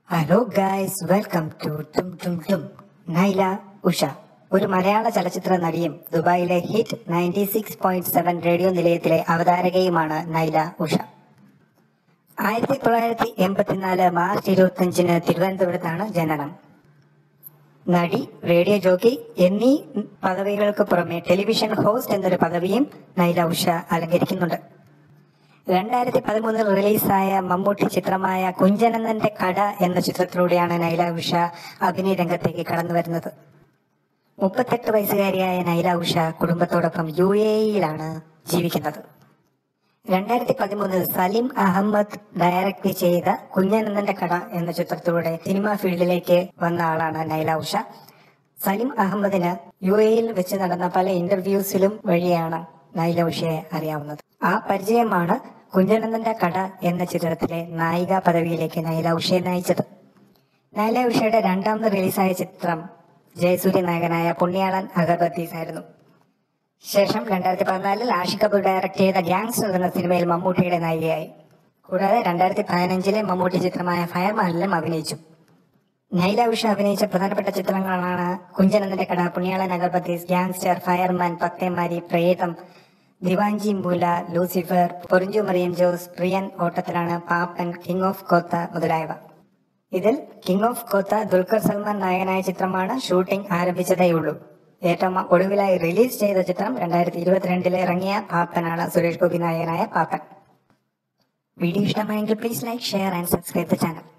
hello guys welcome to ടും ടും ടും നൈല ഉഷ ഒരു മലയാള ചലച്ചിത്ര നടിയും ദുബായിലെ Hit ninety six point seven radio നിലയത്തിലെ അവതാരകയുമാണ് നൈല ഉഷ ആയിരത്തി തൊള്ളായിരത്തി എൺപത്തിനാല് മാർച്ച് ഇരുപത്തിയഞ്ചിന് തിരുവനന്തപുരത്താണ് ജനനം നടി റേഡിയോ ജോക്കി എന്നീ പദവികൾക്ക് പുറമെ ടെലിവിഷൻ ഹോസ്റ്റ് എന്നൊരു പദവിയും നൈല ഉഷ അലങ്കരിക്കുന്നുണ്ട് രണ്ടായിരത്തി പതിമൂന്നിൽ റിലീസായ മമ്മൂട്ടി ചിത്രമായ കുഞ്ചനന്ദന്റെ കട എന്ന ചിത്രത്തിലൂടെയാണ് നൈല ഉഷ അഭിനയ രംഗത്തേക്ക് കടന്നു വരുന്നത് മുപ്പത്തെട്ട് വയസ്സുകാരിയായ നൈല ഉഷ കുടുംബത്തോടൊപ്പം യു എ ഇയിലാണ് ജീവിക്കുന്നത് രണ്ടായിരത്തി പതിമൂന്നിൽ സലിം അഹമ്മദ് ഡയറക്ട് ചെയ്ത കുഞ്ഞനന്ദന്റെ കട എന്ന ചിത്രത്തിലൂടെ സിനിമാ ഫീൽഡിലേക്ക് വന്ന ആളാണ് നൈല ഉഷ സലിം അഹമ്മദിന് യു എയിൽ വെച്ച് നടന്ന പല ഇന്റർവ്യൂസിലും വഴിയാണ് നൈല ഉഷയെ അറിയാവുന്നത് ആ പരിചയമാണ് കുഞ്ഞനന്ദന്റെ കട എന്ന ചിത്രത്തിലെ നായിക പദവിയിലേക്ക് നൈല ഉഷയെ നയിച്ചത് നൈല ഉഷയുടെ രണ്ടാമത് റിലീസായ ചിത്രം ജയസൂര്യ നായകനായ പുണ്യാളൻ അഗർബത്തീസ് ആയിരുന്നു ശേഷം രണ്ടായിരത്തി പതിനാലിൽ ആഷിഖ് കപൂർ ഡയറക്ട് ചെയ്ത ഗ്യാങ്സ്റ്റർ എന്ന സിനിമയിൽ മമ്മൂട്ടിയുടെ നായികയായി കൂടാതെ രണ്ടായിരത്തി പതിനഞ്ചിലെ മമ്മൂട്ടി ചിത്രമായ ഫയർമാനിലും അഭിനയിച്ചു നൈല ഉഷ അഭിനയിച്ച പ്രധാനപ്പെട്ട ചിത്രങ്ങളാണ് കുഞ്ചനന്ദന്റെ കട Punyalan agarbattis Gangster Fireman Pathemari Pretham Diwanji Moola Lucifer Porinju Mariam Jose Priyan ഓട്ടത്തിലാണ് പാപ്പൻ കിങ് ഓഫ് കോത്ത മുതലായവ ഇതിൽ കിങ് ഓഫ് കോത്ത ദുൽഖർ സൽമാൻ നായകനായ ചിത്രമാണ് ഷൂട്ടിംഗ് ആരംഭിച്ചതേയുള്ളൂ ഏറ്റവും ഒടുവിലായി റിലീസ് ചെയ്ത ചിത്രം രണ്ടായിരത്തി ഇരുപത്തിരണ്ടിൽ ഇറങ്ങിയ പാപ്പനാണ് സുരേഷ് ഗോപി നായകനായ പാപ്പൻ വീഡിയോ ഇഷ്ടമായെങ്കിൽ please like share and subscribe the channel